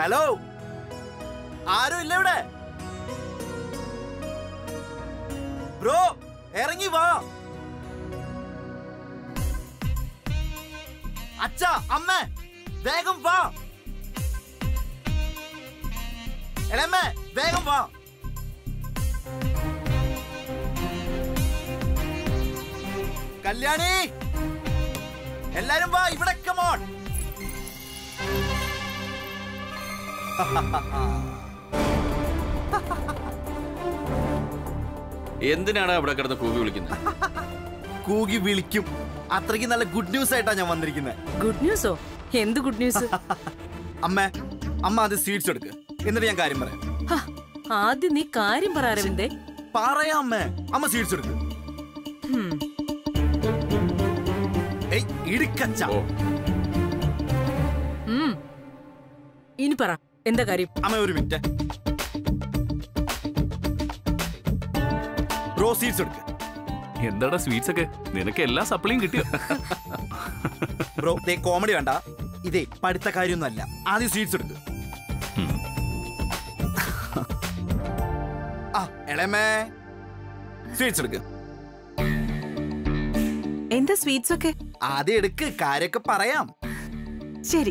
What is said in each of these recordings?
Hello ആരും ഇല്ല ഇവിടെ ബ്രോ ഇറങ്ങി വാ അച്ഛ അമ്മ വേഗം വാ എളമ്മ വേഗം വാ കല്യാണി എല്ലാരും വാ ഇവിടെ കമോൺ എന്തിനാണ് അവിടെ കിടന്ന് കൂവി വിളിക്കുന്നത് കൂകി വിളിക്കും അത്രയ്ക്ക് നല്ല ഗുഡ് ന്യൂസ് ആയിട്ടാ ഞാൻ വന്നിരിക്കുന്നത് ഗുഡ് ന്യൂസോ എന്ത് ഗുഡ് ന്യൂസ് അമ്മ അമ്മ അത് സ്വീറ്റ്സ് എടുക്ക് എന്നിട്ട് ഞാൻ കാര്യം പറയാം ഹ, ആദ്യം നീ കാര്യം പറ അരവിന്ദേ പറയാം അമ്മ അമ്മ സ്വീറ്റ്സ് എടുക്ക് ഹും, ഏയ് ഇടുക്കച്ച ഓ ഉം. ഇനി പറ എന്താ കാര്യം അമ്മ ഒരു മിനിറ്റ് ബ്രോ സ്വീറ്റ്സ് എടുക്ക് എന്താടാ സ്വീറ്റ്സ് ഒക്കെ നിനക്ക് എല്ലാ സപ്ലൈയും കിട്ടിയോ ബ്രോ ദേ കോമഡി വേണ്ട ഇതേ പഠിത്ത കാര്യമൊന്നുമല്ല ആദ്യം സ്വീറ്റ്സ് എടുക്ക് ഉം. ആ എളമേ സ്വീറ്റ്സ് എടുക്ക് എന്താ സ്വീറ്റ്സ് ഒക്കെ ആദ്യം എടുക്ക് കാര്യമൊക്കെ പറയാം ശരി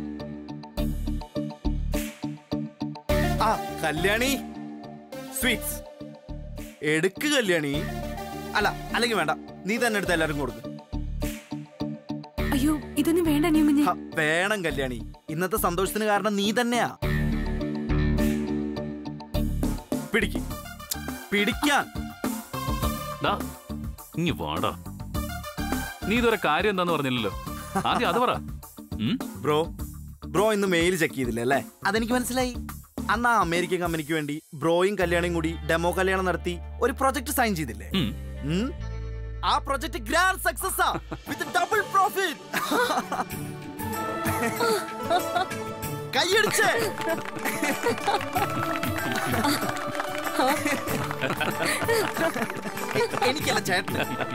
ആ കല്യാണി സ്വീറ്റ്സ് എടുക്ക് കല്യാണി അല്ല അല്ലെങ്കിൽ വേണ്ട നീ തന്നെ എടുത്ത് എല്ലാവർക്കും കൊടുക്ക് അയ്യോ ഇതൊന്നും വേണ്ട ന്യൂമിനെ ഹ, വേണം കല്യാണി ഇന്നത്തെ സന്തോഷത്തിന് കാരണം നീ തന്നെയാ പിടിക്ക് പിടിക്കാൻ ദാ ഇങ്ങ് വാടാ നീ ഇതുവരെ കാര്യം എന്താന്ന് പറഞ്ഞില്ലല്ലോ ആദ്യം അത് പറ ഉം? ബ്രോ ബ്രോ ഇന്ന് മെയിൽ ചെക്ക് ചെയ്തില്ലേ അല്ലേ അതെനിക്ക് മനസ്സിലായി അന്ന് ആ അമേരിക്കൻ കമ്പനിക്ക് വേണ്ടി ബ്രോയും കല്യാണിയും കൂടി ഡെമോ കല്യാണം നടത്തി ഒരു പ്രൊജക്ട് സൈൻ ചെയ്തില്ലേ ഉം. ഉം? ആ പ്രൊജക്ട് ഗ്രാൻഡ് സക്സസ് ആ വിത്ത് ഡബിൾ പ്രോഫിറ്റ് കൈയടിച്ച് എനിക്കല്ല ചേട്ടൻ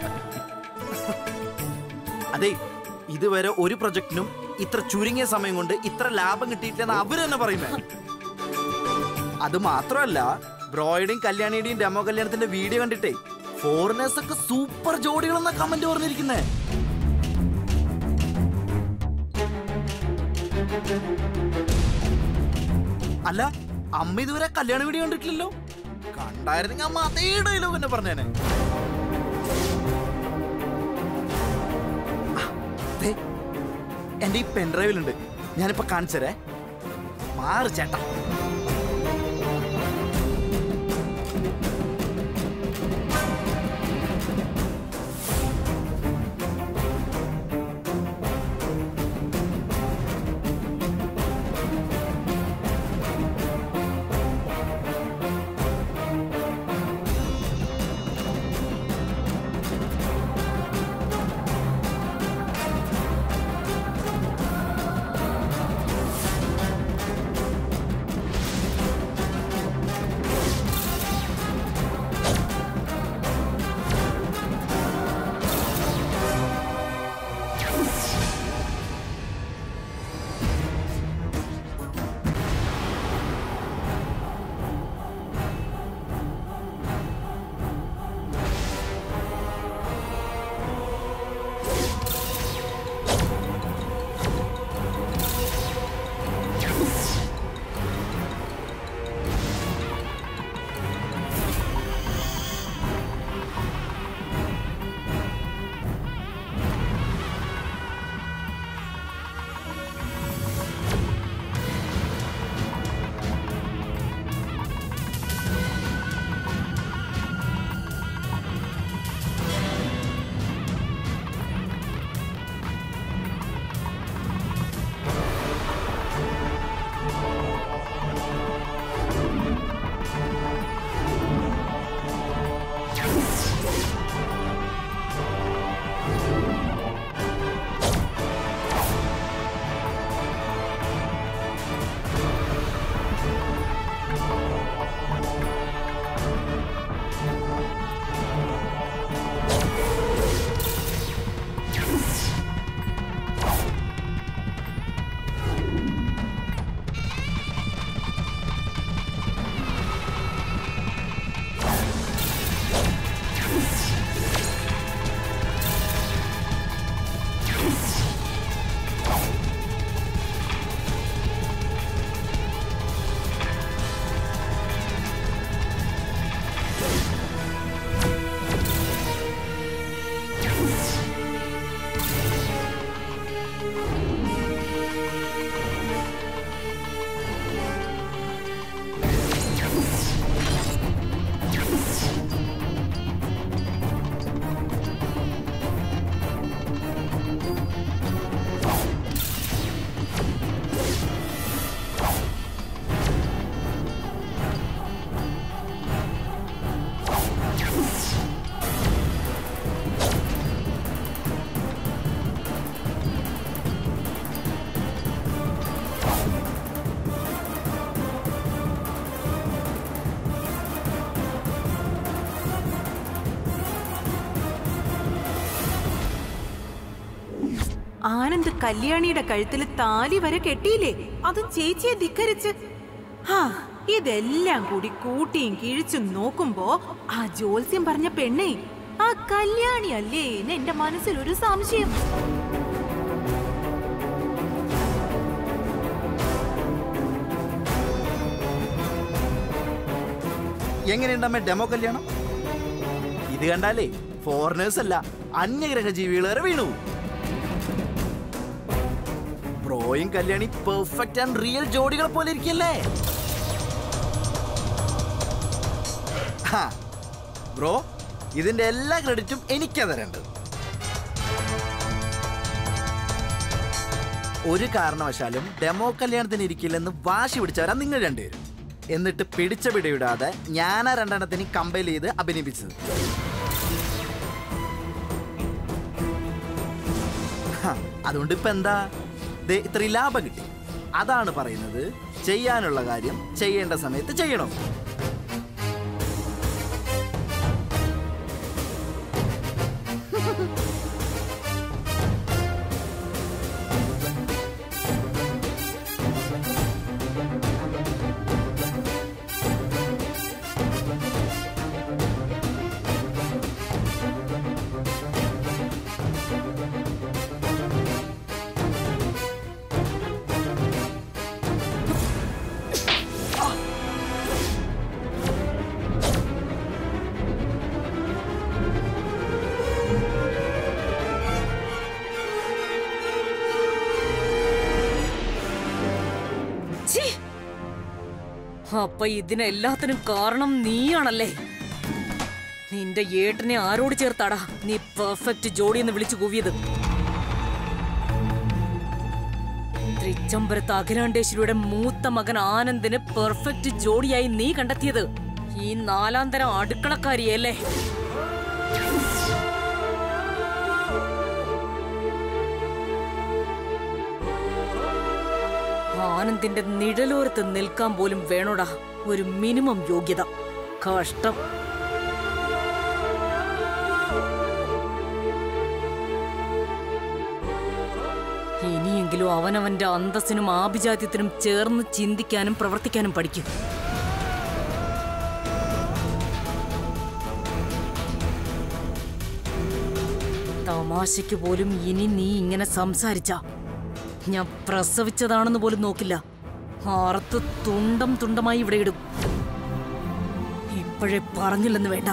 അതെ ഇതുവരെ ഒരു പ്രൊജക്ടിനും ഇത്ര ചുരുങ്ങിയ സമയം കൊണ്ട് ഇത്ര ലാഭം കിട്ടിയിട്ടില്ലെന്ന് അവര് തന്നെ പറയുന്നത് അത് മാത്രമല്ല ബ്രോയുടെയും കല്യാണിയുടെയും ഡെമോ കല്യാണത്തിന്റെ വീഡിയോ കണ്ടിട്ടേ ഫോറിനേഴ്സ് ഒക്കെ സൂപ്പർ ജോഡികളെന്ന കമന്റ് പറഞ്ഞിരിക്കുന്നേ അല്ല അമ്മ ഇതുവരെ കല്യാണ വീഡിയോ കണ്ടിട്ടില്ലല്ലോ കണ്ടായിരുന്നെങ്കിൽ അമ്മ അതേ ഡയലോഗ് തന്നെ പറഞ്ഞേനെ ആ, ദേ, എന്റെ ഈ പെൻഡ്രൈവിലുണ്ട് ഞാനിപ്പോ കാണിച്ചരേ മാറ് ചേട്ടാ ആനന്ദ് കല്യാണിയുടെ കഴുത്തിൽ താലി വരെ കെട്ടിയില്ലേ അതും ചേച്ചിയെ ധിക്കരിച്ച് ഹാ ഇതെല്ലാം കൂടി കൂട്ടിയും കിഴിച്ചും നോക്കുമ്പോ ആ ജോത്സ്യം പറഞ്ഞ പെണ്ണേ ആ കല്യാണി അല്ലേ എന്ന് എന്റെ മനസ്സിൽ ഒരു സംശയം എങ്ങനെയുണ്ടമ്മ ഡെമോ കല്യാണം ഇത് കണ്ടാലേ ഫോറിനേഴ്സ് അല്ല അന്യഗ്രഹ ജീവികൾ വരെ വീണു ബ്രോയും കല്യാണി പെർഫെക്റ്റ് ആൻഡ് റിയൽ ജോഡികളെ പോലെ ഇരിക്കല്ലേ ഹാ, ബ്രോ ഇതിന്റെ എല്ലാ ക്രെഡിറ്റും എനിക്കാ തരേണ്ടത് ഒരു കാരണവശാലും ഡെമോ കല്യാണത്തിന് ഇരിക്കില്ലെന്ന് വാശി പിടിച്ചവരാ നിങ്ങൾ രണ്ടുപേരും എന്നിട്ട് പിടിച്ച പിടിവിടാതെ ഞാനാ രണ്ടെണ്ണത്തിന് കമ്പയർ ചെയ്ത് അഭിനയിപ്പിച്ചത് ഹ, അതുകൊണ്ട് ഇപ്പൊ എന്താ ദേ ഇത്രയും ലാഭം കിട്ടി അതാണ് പറയുന്നത് ചെയ്യാനുള്ള കാര്യം ചെയ്യേണ്ട സമയത്ത് ചെയ്യണം ഛീ! അപ്പൊ ഇതിനെല്ലാത്തിനും കാരണം നീയാണല്ലേ നിന്റെ ഏട്ടനെ ആരോട് ചേർത്താടാ നീ പെർഫെക്റ്റ് ജോഡി എന്ന് വിളിച്ചു കൂവിയത് തൃച്ചംബരത്ത് അഖിലാണ്ടേശ്വരിയുടെ മൂത്ത മകൻ ആനന്ദിന് പെർഫെക്റ്റ് ജോഡിയായി നീ കണ്ടെത്തിയത് ഈ നാലാം തരം അടുക്കളക്കാരിയല്ലേ ആനന്ദിന്റെ നിഴലോരത്ത് നിൽക്കാൻ പോലും വേണോടാ ഒരു മിനിമം യോഗ്യത കഷ്ടം ഇനിയെങ്കിലും അവനവന്റെ അന്തസ്സിനും ആഭിജാത്യത്തിനും ചേർന്ന് ചിന്തിക്കാനും പ്രവർത്തിക്കാനും പഠിക്കും തമാശയ്ക്ക് പോലും ഇനി നീ ഇങ്ങനെ സംസാരിച്ച ഞാൻ പ്രസവിച്ചതാണെന്ന് പോലും നോക്കില്ല ആർത്ത് തുണ്ടം തുണ്ടമായി ഇവിടെ ഇടും ഇപ്പോഴേ പറഞ്ഞില്ലെന്ന് വേണ്ട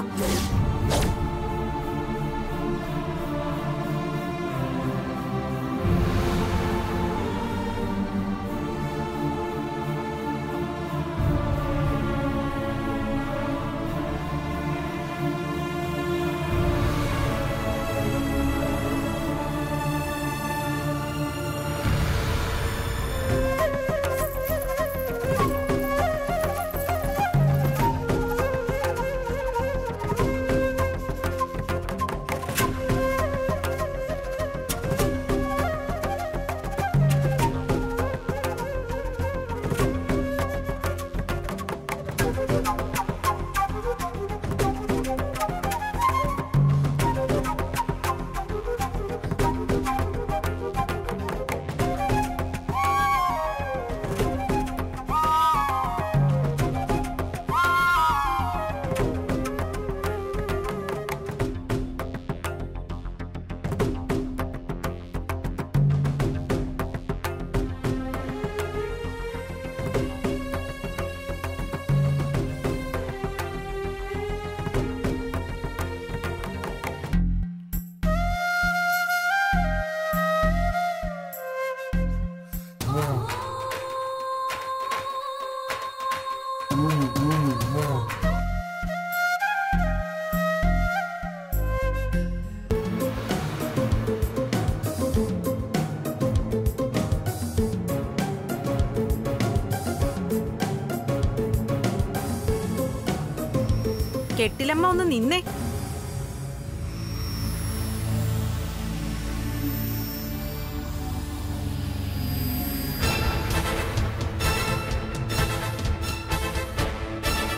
കെട്ടിലമ്മ ഒന്ന് നിന്നേ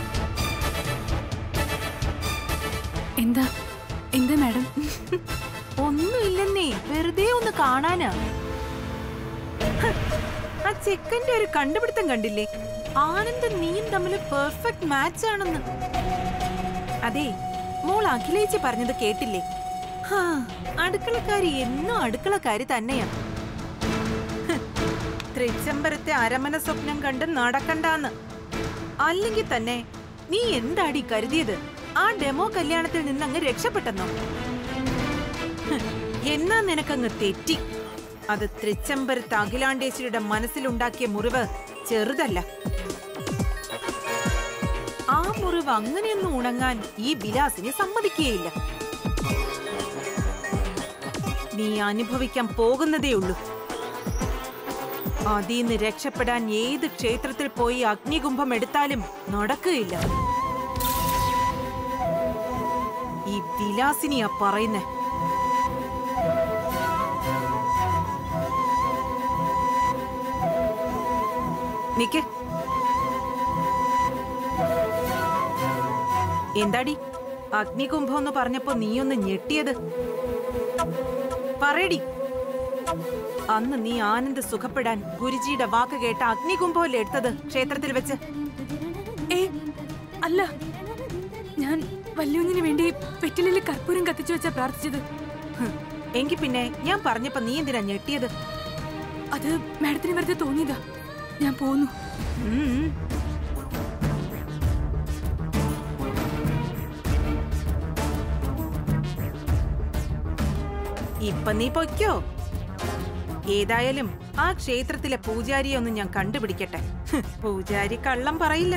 എന്താ എന്താ മാഡം ഒന്നുമില്ലെന്നേ വെറുതെ ഒന്ന് കാണാനാ ഹ്, ആ ചെക്കന്റെ ഒരു കണ്ടുപിടുത്തം കണ്ടില്ലേ ആനന്ദ് നീയും തമ്മിൽ പെർഫെക്റ്റ് മാച്ച് ആണെന്ന് അതെ മോൾ അഖിലേച്ചി പറഞ്ഞത് കേട്ടില്ലേ ഹാ അടുക്കളക്കാരി എന്നും അടുക്കളക്കാരി തന്നെയാ ഹ്, തൃച്ചംബരത്തെ അരമന സ്വപ്നം കണ്ട് നടക്കണ്ടാന്ന് അല്ലെങ്കിൽ തന്നെ നീ എന്താടി കരുതിയത് ആ ഡെമോ കല്യാണത്തിൽ നിന്ന് അങ്ങ് രക്ഷപ്പെട്ടെന്നോ ഹ്, എന്നാ നിനക്കങ്ങ് തെറ്റി അത് തൃച്ചംബരത്ത് അഖിലാണ്ടേശ്വരിയുടെ മനസ്സിലുണ്ടാക്കിയ മുറിവ് ചെറുതല്ല ആ മുറിവ് അങ്ങനെയൊന്നും ഉണങ്ങാൻ ഈ വിലാസിനെ സമ്മതിക്കുകയില്ല നീ അനുഭവിക്കാൻ പോകുന്നതേ ഉള്ളൂ അതീന്ന് രക്ഷപ്പെടാൻ ഏത് ക്ഷേത്രത്തിൽ പോയി അഗ്നികുംഭം എടുത്താലും നടക്കുകയില്ല ഈ വിലാസിനിയാ പറയുന്നേ നിക്ക് എന്താടി അഗ്നികുംഭം എന്ന് പറഞ്ഞപ്പോ നീയൊന്ന് ഞെട്ടിയത് പറയടി അന്ന് നീ ആനന്ദ് സുഖപ്പെടാൻ ഗുരുജിയുടെ വാക്ക് കേട്ട അഗ്നികുംഭമല്ലേ എടുത്തത് ക്ഷേത്രത്തിൽ വെച്ച് ഏ അല്ല ഞാൻ വല്യുവിന് വേണ്ടി പെറ്റിലിൽ കർപ്പൂരം കത്തിച്ചു വെച്ചാ പ്രാർത്ഥിച്ചത് ഹ്, എങ്കി പിന്നെ ഞാൻ പറഞ്ഞപ്പോ നീ എന്തിനാ ഞെട്ടിയത് അത് മാഡത്തിന് വെറുതെ തോന്നിയതാ ഞാൻ പോന്നു ഉം. ഇപ്പൊ നീ പൊയ്ക്കോ ഏതായാലും ആ ക്ഷേത്രത്തിലെ പൂജാരിയെ ഒന്ന് ഞാൻ കണ്ടുപിടിക്കട്ടെ ഹ്, പൂജാരി കള്ളം പറയില്ല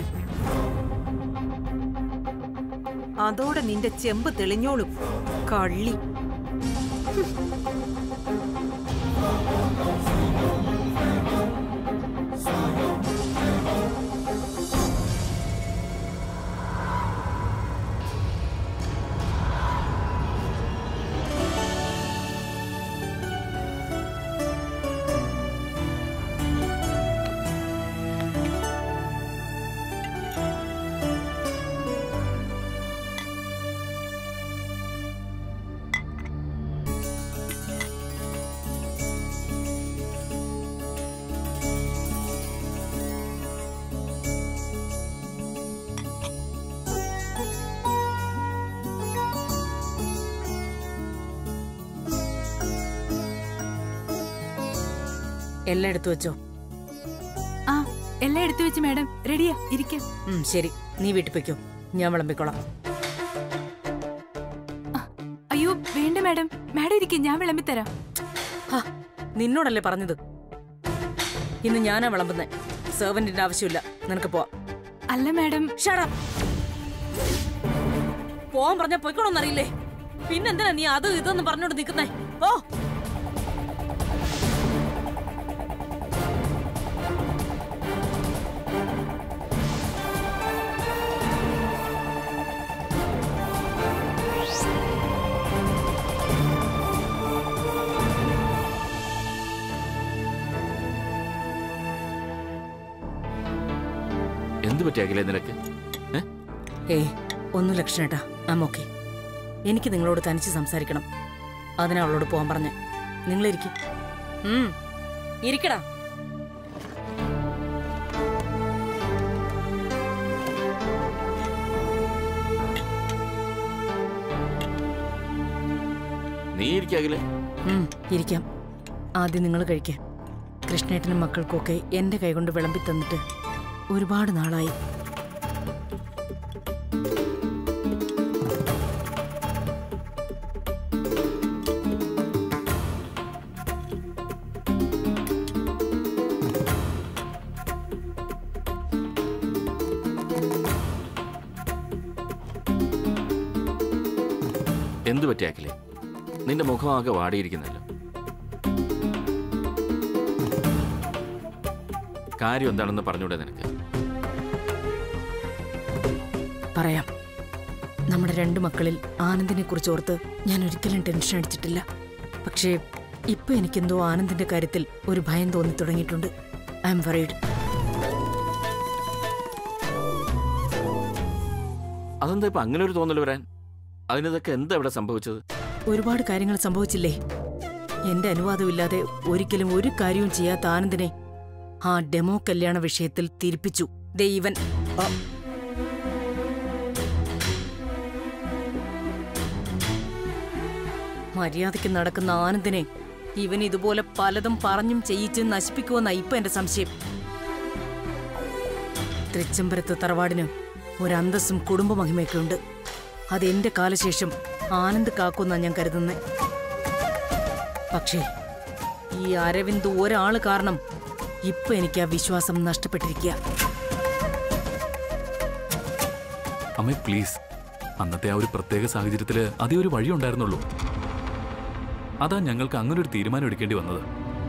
അതോടെ നിന്റെ ചെമ്പ് തെളിഞ്ഞോളും കള്ളി എല്ലാം എടുത്തു വെച്ചോ ആ എല്ലാം എടുത്തു വെച്ച് മാഡം റെഡിയാ ഇരിക്കാം ഉം, ശരി നീ വീട്ടിൽ പൊയ്ക്കോ ഞാൻ വിളമ്പിക്കോളാം അയ്യോ വേണ്ട മാഡം മാഡം ഇരിക്കും ഞാൻ വിളമ്പിത്തരാം ഹാ, നിന്നോടല്ലേ പറഞ്ഞത് ഇന്ന് ഞാനാ വിളമ്പുന്നേ സെർവന്റിന്റെ ആവശ്യമില്ല നിനക്ക് പോവാം അല്ല മാഡം ഷടാ പോവാൻ പറഞ്ഞ പൊയ്ക്കോണമെന്നറിയില്ലേ പിന്നെന്തിനാ നീ അത് ഇതെന്ന് പറഞ്ഞോണ്ട് നിൽക്കുന്നേ ഓ എന്ത് പറ്റിയാകില്ലേ നിനക്ക് ഏ? ഏയ് ഒന്നും ലക്ഷണേട്ടാ ആം ഓക്കെ എനിക്ക് നിങ്ങളോട് തനിച്ച് സംസാരിക്കണം അതിനാ അവളോട് പോവാൻ പറഞ്ഞേ നിങ്ങളിരിക്കും ഇരിക്കടാ നീ ഇരിക്കാകില്ലേ ഉം, ഇരിക്കാം ആദ്യം നിങ്ങൾ കഴിക്കാം കൃഷ്ണേട്ടനും മക്കൾക്കൊക്കെ എന്റെ കൈകൊണ്ട് വിളമ്പി തന്നിട്ട് ഒരുപാട് നാളായി എന്ത് പറ്റിയാക്കില്ലേ നിന്റെ മുഖം ആകെ വാടിയിരിക്കുന്നല്ലോ കാര്യം എന്താണെന്ന് പറഞ്ഞൂടെ നിനക്ക് പറയാം നമ്മുടെ രണ്ട് മക്കളിൽ ആനന്ദിനെ കുറിച്ച് ഓർത്ത് ഞാൻ ഒരിക്കലും ടെൻഷൻ അടിച്ചിട്ടില്ല പക്ഷേ ഇപ്പൊ എനിക്കെന്തോ ആനന്ദിന്റെ കാര്യത്തിൽ ഒരു ഭയം തോന്നി തുടങ്ങിയിട്ടുണ്ട് ഐ എം വറീഡ് അതെന്താ ഇപ്പൊ അങ്ങനെ ഒരു തോന്നൽ വരാൻ അതിനിതൊക്കെ എന്താ ഇവിടെ സംഭവിച്ചത് ഒരുപാട് കാര്യങ്ങൾ സംഭവിച്ചില്ലേ എന്റെ അനുവാദമില്ലാതെ ഒരിക്കലും ഒരു കാര്യവും ചെയ്യാത്ത ആനന്ദിനെ ആ ഡെമോ കല്യാണ വിഷയത്തിൽ തിരിപ്പിച്ചു ദേ ഇവൻ മര്യാദയ്ക്ക് നടക്കുന്ന ആനന്ദിനെ ഇവൻ ഇതുപോലെ പലതും പറഞ്ഞും ചെയ്യിച്ച് നശിപ്പിക്കുമെന്ന ഇപ്പൊ എന്റെ സംശയം തൃച്ചംബരത്ത് തറവാടിന് ഒരു അന്തസ്സും കുടുംബമഹിമയൊക്കെ ഉണ്ട് അത് എന്റെ കാലശേഷം ആനന്ദ് കാക്കുന്നാ ഞാൻ കരുതുന്നത് പക്ഷേ ഈ അരവിന്ദ് ഒരാള് കാരണം ഇപ്പൊ എനിക്ക് ആ വിശ്വാസം നഷ്ടപ്പെട്ടിരിക്കുക അമ്മേ പ്ലീസ് അന്നത്തെ ആ ഒരു പ്രത്യേക സാഹചര്യത്തില് അതേ ഒരു വഴി ഉണ്ടായിരുന്നുള്ളൂ അതാ ഞങ്ങൾക്ക് അങ്ങനെ ഒരു തീരുമാനം എടുക്കേണ്ടി വന്നത്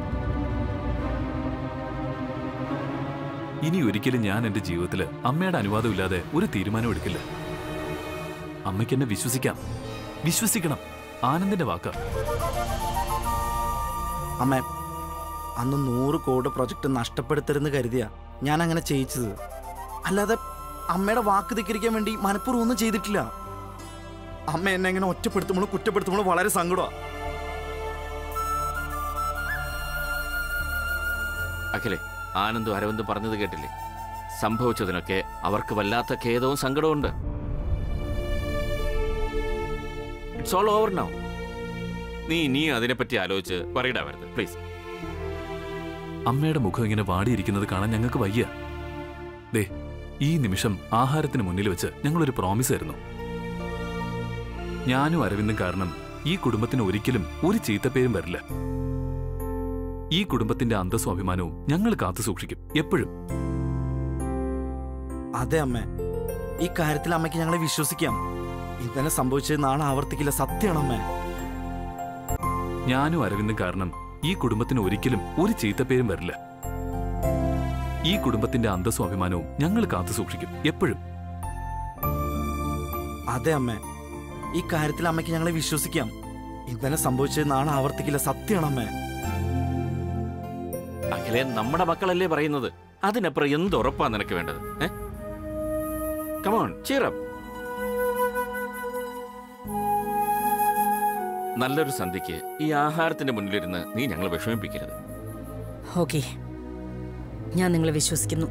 ഇനി ഒരിക്കലും ഞാൻ എന്റെ ജീവിതത്തിൽ അമ്മയുടെ അനുവാദമില്ലാതെ ഒരു തീരുമാനം എടുക്കില്ല അമ്മയ്ക്ക് എന്നെ വിശ്വസിക്കാം വിശ്വസിക്കണം ആനന്ദിന്റെ വാക്ക് അമ്മ അന്ന് നൂറ് കോടി പ്രൊജക്ട് നഷ്ടപ്പെടുത്തരുന്ന് കരുതിയ ഞാൻ അങ്ങനെ ചെയ്യിച്ചത് അല്ലാതെ അമ്മയുടെ വാക്ക് ധിക്കരിക്കാൻ വേണ്ടി മനഃപൂർവ്വം ഒന്നും ചെയ്തിട്ടില്ല അമ്മ എന്നെ എങ്ങനെ ഒറ്റപ്പെടുത്തുമ്പോഴും കുറ്റപ്പെടുത്തുമ്പോഴും വളരെ സങ്കടമാണ് അഖിലേ ആനന്ദും അരവിന്ദും പറഞ്ഞത് കേട്ടില്ലേ സംഭവിച്ചതിനൊക്കെ അവർക്ക് വല്ലാത്ത ഖേദവും സങ്കടവും ഇറ്റ്സ് ഓൾ ഓവർ നൗ നീ നീ അതിനെപ്പറ്റി ആലോചിച്ച് പറയിടാവരുത് പ്ലീസ് അമ്മയുടെ മുഖം ഇങ്ങനെ വാടിയിരിക്കുന്നത് കാണാൻ ഞങ്ങൾക്ക് വയ്യ ദേ ഈ നിമിഷം ആഹാരത്തിന് മുന്നിൽ വെച്ച് ഞങ്ങളൊരു പ്രോമിസ് ആയിരുന്നു ഞാനും അരവിന്ദും കാരണം ഈ കുടുംബത്തിന് ഒരിക്കലും ഒരു ചീത്തപ്പേരും വരില്ല ഈ കുടുംബത്തിന്റെ അന്തസ്സും അഭിമാനവും ഞങ്ങൾ കാത്തു സൂക്ഷിക്കും എപ്പോഴും അതെ അമ്മ ഈ കാര്യത്തിൽ അമ്മയ്ക്ക് ഞങ്ങളെ വിശ്വസിക്കാം ഇതന്നെ സംഭവിച്ചത് നാളെ ആവർത്തിക്കില്ല സത്യമാണ് അമ്മ ഞാനും അരവിന്ദും കാരണം ഈ കുടുംബത്തിന് ഒരിക്കലും ഒരു ചീത്തപ്പേരും വരില്ല ഈ കുടുംബത്തിന്റെ അന്തസ്സും അഭിമാനവും ഞങ്ങൾ കാത്തു സൂക്ഷിക്കും എപ്പോഴും അതെ അമ്മ ഈ കാര്യത്തിൽ അമ്മയ്ക്ക് ഞങ്ങളെ വിശ്വസിക്കാം ഇതന്നെ സംഭവിച്ചത് നാളെ ആവർത്തിക്കില്ല സത്യമാണ് അമ്മ അഖിലെ നമ്മുടെ മക്കളല്ലേ പറയുന്നത് അതിനപ്പുറം എന്തുറപ്പാ നിനക്ക് വേണ്ടത് ഏ കമോൺ ചീറപ്പ് നല്ലൊരു സന്ധ്യയ്ക്ക് ഈ ആഹാരത്തിന്റെ മുന്നിലിരുന്ന് നീ ഞങ്ങളെ വിഷമിപ്പിക്കരുത് ഓക്കെ ഞാൻ നിങ്ങളെ വിശ്വസിക്കുന്നു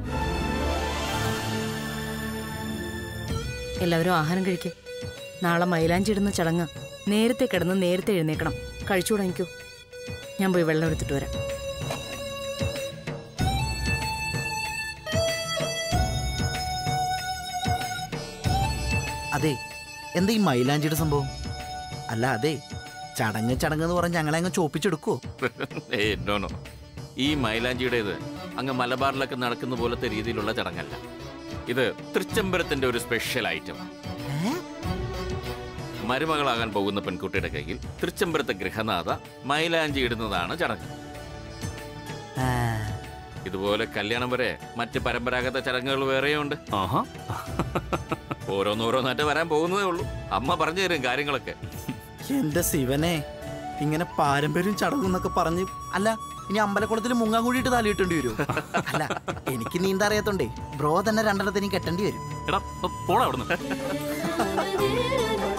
എല്ലാവരും ആഹാരം കഴിക്കേ നാളെ മൈലാഞ്ചി ഇടുന്ന ചടങ്ങ് നേരത്തെ കിടന്ന് നേരത്തെ എഴുന്നേക്കണം കഴിച്ചു തുടങ്ങിക്കൂ ഞാൻ പോയി വെള്ളം എടുത്തിട്ട് വരാം അതെ എന്താ ഈ മൈലാഞ്ചിയുടെ സംഭവം അല്ല അതെ ചടങ്ങ് ചടങ്ങ് എന്ന് പറഞ്ഞ് ഞങ്ങളെ അങ്ങ് ചോപ്പിച്ചെടുക്കുവോ ഏ നോ നോ ഈ മൈലാഞ്ചിയുടേത് അങ്ങ് മലബാറിലൊക്കെ നടക്കുന്ന പോലത്തെ രീതിയിലുള്ള ചടങ്ങല്ല ഇത് തൃച്ചംബരത്തിന്റെ ഒരു സ്പെഷ്യൽ ഐറ്റം മരുമകളാകാൻ പോകുന്ന പെൺകുട്ടിയുടെ കയ്യിൽ തൃച്ചംബരത്തെ ഗൃഹനാഥ മൈലാഞ്ചി ഇടുന്നതാണ് ചടങ്ങ് ഇതുപോലെ കല്യാണം വരെ മറ്റ് പരമ്പരാഗത ചടങ്ങുകൾ വേറെയുണ്ട് ആഹാ ഓരോന്നോരോന്നായിട്ട് വരാൻ പോകുന്നതേ ഉള്ളൂ അമ്മ പറഞ്ഞു തരും കാര്യങ്ങളൊക്കെ എന്റെ ശിവനെ ഇങ്ങനെ പാരമ്പര്യം ചടങ്ങും എന്നൊക്കെ പറഞ്ഞ് അല്ല ഇനി അമ്പലക്കുളത്തിൽ മുങ്ങാൻ കൂടിയിട്ട് തലയിട്ടേണ്ടി വരും അല്ല എനിക്ക് നീന്താ അറിയാത്തോണ്ടേ ബ്രോ തന്നെ രണ്ടെണ്ണത്തിന് കെട്ടേണ്ടി വരും എടാ പോടാ അവിടുന്ന്